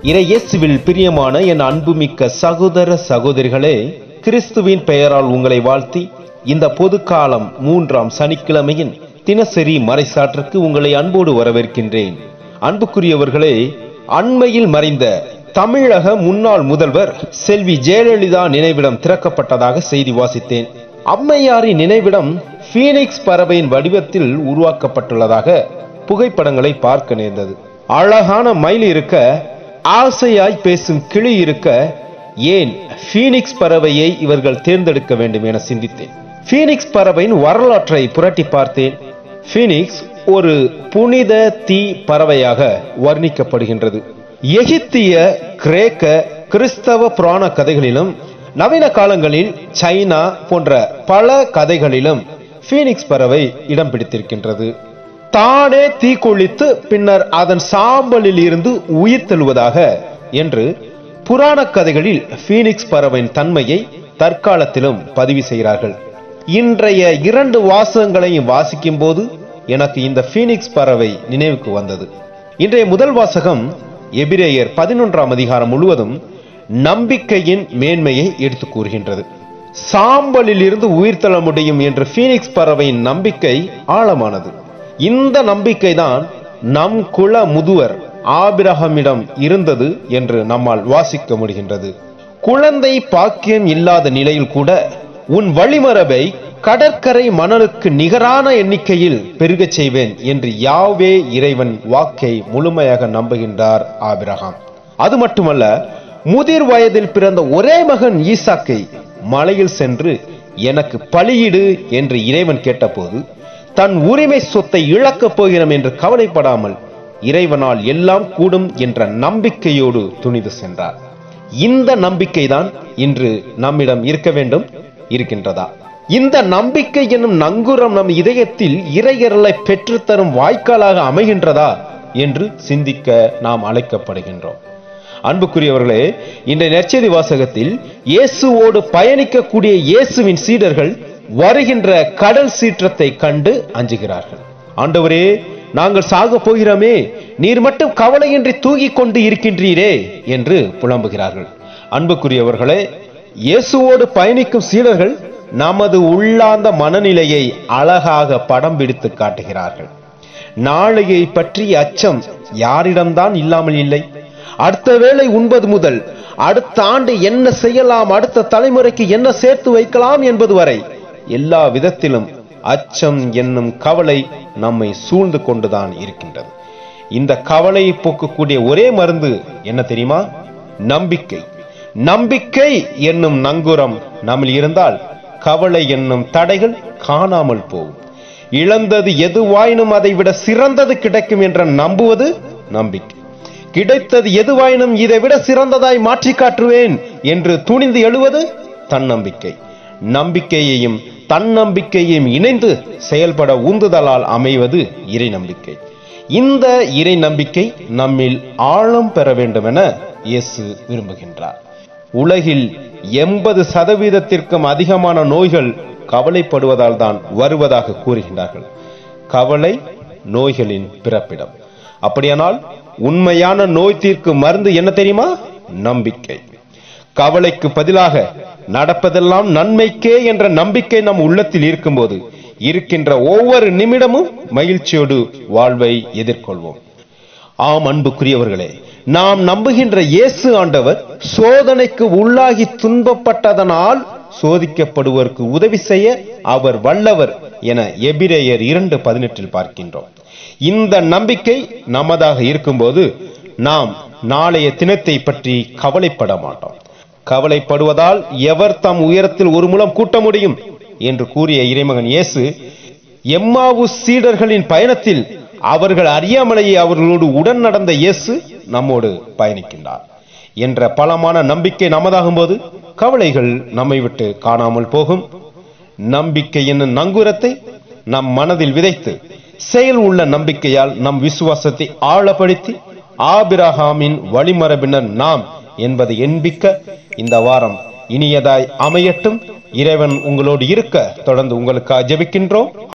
இறையேசுவில் பிரியமான என் அன்புமிக்க சகோதர சகோதரிகளே கிறிஸ்துவின் பெயரால் உங்களை வாழ்த்தி இந்த பொதுக்காலம் மூன்றாம் சனிக்கிழமையின் தினசரி மறைசாற்றுக்கு உங்களை அன்போடு வரவேற்கின்றேன் அன்புக்குரியவர்களே அண்மையில் மறைந்த தமிழக முன்னாள் முதல்வர் செல்வி ஜெயலலிதா நினைவிடம் திறக்கப்பட்டதாக செய்தி வாசித்தேன் அம்மையாரின் நினைவிடம் பீனிக்ஸ் பறவையின் வடிவத்தில் உருவாக்கப்பட்டுள்ளதாக புகைப்படங்களை பார்க்க நேர்ந்தது அழகான மயில் இருக்க ஆசையாய் பேசும் கிளி இருக்க ஏன் பீனிக்ஸ் பறவையை இவர்கள் தேர்ந்தெடுக்க வேண்டும் என சிந்தித்தேன் பீனிக்ஸ் பறவையின் வரலாற்றை புரட்டி பார்த்தேன் பீனிக்ஸ் ஒரு புனித தீ பறவையாக வர்ணிக்கப்படுகின்றது எகிப்திய கிரேக்க கிறிஸ்தவ புராண கதைகளிலும் நவீன காலங்களில் சைனா போன்ற பல கதைகளிலும் பீனிக்ஸ் பறவை இடம் பிடித்திருக்கின்றது தானே தீக்குளித்து பின்னர் அதன் சாம்பலில் இருந்து உயிர் தெழுவதாக என்று புராண கதைகளில் பீனிக்ஸ் பறவையின் தன்மையை தற்காலத்திலும் பதிவு செய்கிறார்கள் இன்றைய இரண்டு வாசகங்களையும் வாசிக்கும் போது எனக்கு இந்த பீனிக்ஸ் பறவை நினைவுக்கு வந்தது இன்றைய முதல் வாசகம் எபிரேயர் பதினொன்றாம் அதிகாரம் முழுவதும் நம்பிக்கையின் மேன்மையை எடுத்து கூறுகின்றது சாம்பலில் இருந்து உயிர் தள்ள முடியும் என்று பீனிக்ஸ் பறவையின் நம்பிக்கை ஆழமானது இந்த நம்பிக்கை தான் நம் குல முதுவர் ஆபிரகமிடம் இருந்தது என்று நம்மால் வாசிக்க முடிகின்றது குழந்தை பாக்கியம் இல்லாத நிலையில் கூட உன் வழிமரபை கடற்கரை மணலுக்கு நிகரான எண்ணிக்கையில் பெருகச் செய்வேன் என்று யாவே இறைவன் வாக்கை முழுமையாக நம்புகின்றார் ஆபிரகாம் அது மட்டுமல்ல முதிர் வயதில் பிறந்த ஒரே மகன் ஈசாக்கை மலையில் சென்று எனக்கு பலியிடு என்று இறைவன் கேட்டபோது தன் உரிமை சொத்தை இழக்கப் போகிறோம் என்று கவலைப்படாமல் இறைவனால் எல்லாம் கூடும் என்ற நம்பிக்கையோடு துணிந்து சென்றார் இந்த நம்பிக்கைதான் இன்று நம்மிடம் இருக்க வேண்டும் இருக்கின்றதா இந்த நம்பிக்கை என்னும் நங்குரம் நம் இதயத்தில் இறையரலை பெற்றுத்தரும் வாய்க்காலாக அமைகின்றதா என்று சிந்திக்க நாம் அழைக்கப்படுகின்றோம் அன்புக்குரியவர்களே இன்றைய நற்செய்தி வாசகத்தில் இயேசுவோடு பயணிக்கக்கூடிய இயேசுவின் சீடர்கள் வருகின்ற கடல் சீற்றத்தை கண்டு அஞ்சுகிறார்கள் ஆண்டவரே நாங்கள் சாக போகிறோமே நீர் மட்டும் கவலையின்றி தூங்கிக் கொண்டு இருக்கின்றீரே என்று புலம்புகிறார்கள் அன்புக்குரியவர்களே இயேசுவோடு பயணிக்கும் சீடர்கள் நமது உள்ளார்ந்த மனநிலையை அழகாக படம் பிடித்து காட்டுகிறார்கள் நாளையை பற்றிய அச்சம் யாரிடம்தான் இல்லாமல் இல்லை அடுத்த வேளை உண்பது முதல் அடுத்த ஆண்டு என்ன செய்யலாம் அடுத்த தலைமுறைக்கு என்ன சேர்த்து வைக்கலாம் என்பது வரை எல்லா விதத்திலும் அச்சம் என்னும் கவலை நம்மை சூழ்ந்து கொண்டுதான் இருக்கின்றது இந்த கவலையை போக்கக்கூடிய ஒரே மருந்து என்ன தெரியுமா நம்பிக்கை நம்பிக்கை என்னும் நங்குரம் நம்மில் இருந்தால் கவலை என்னும் தடைகள் காணாமல் போகும் இழந்தது எதுவாயினும் அதை விட சிறந்தது கிடைக்கும் என்ற நம்புவது நம்பிக்கை கிடைத்தது எதுவாயினும் இதை விட சிறந்ததாய் மாற்றி காட்டுவேன் என்று துணிந்து எழுவது தன்னம்பிக்கை நம்பிக்கையையும் தன்னம்பிக்கையையும் இணைந்து செயல்பட உந்துதலால் அமைவது இறை நம்பிக்கை இந்த இறை நம்பிக்கை நம்மில் ஆழம் பெற வேண்டும் என இயேசு விரும்புகின்றார் உலகில் எண்பது சதவீதத்திற்கும் அதிகமான நோய்கள் கவலைப்படுவதால் தான் வருவதாக கூறுகின்றார்கள் கவலை நோய்களின் பிறப்பிடம் அப்படியானால் உண்மையான நோய் தீர்க்கும் மருந்து என்ன தெரியுமா நம்பிக்கை கவலைக்கு பதிலாக நடப்பதெல்லாம் நன்மைக்கே என்ற நம்பிக்கை நம் உள்ளத்தில் இருக்கும்போது இருக்கின்ற ஒவ்வொரு நிமிடமும் மகிழ்ச்சியோடு வாழ்வை எதிர்கொள்வோம் ஆம் அன்புக்குரியவர்களே நாம் நம்புகின்ற இயேசு ஆண்டவர் சோதனைக்கு உள்ளாகி துன்பப்பட்டதனால் சோதிக்கப்படுவதற்கு உதவி செய்ய அவர் வல்லவர் என எபிரேயர் இரண்டு பதினெட்டில் பார்க்கின்றோம் இந்த நம்பிக்கை நமதாக இருக்கும்போது நாம் நாளைய தினத்தை பற்றி கவலைப்பட மாட்டோம் கவலைப்படுவதால் எவர் தம் உயரத்தில் ஒரு முலம் கூட்ட முடியும் என்று கூறிய இறைமகன் இயேசு எம்மாவு சீடர்களின் பயணத்தில் அவர்கள் அறியாமலேயே அவர்களோடு உடன் நடந்த இயேசு நம்மோடு பயணிக்கின்றார் என்ற பலமான நம்பிக்கை நமதாகும் போது கவலைகள் நம்மை விட்டு காணாமல் போகும் நம்பிக்கை என்னும் நங்குரத்தை நம் மனதில் விதைத்து செயல் உள்ள நம்பிக்கையால் நம் விசுவாசத்தை ஆழப்படுத்தி ஆபிரகாமின் வழிமரபினர் நாம் என்பதை எண்பிக்க இந்த வாரம் இனியதாய் அமையட்டும் இறைவன் உங்களோடு இருக்க தொடர்ந்து உங்களுக்காக ஜெபிக்கின்றோம்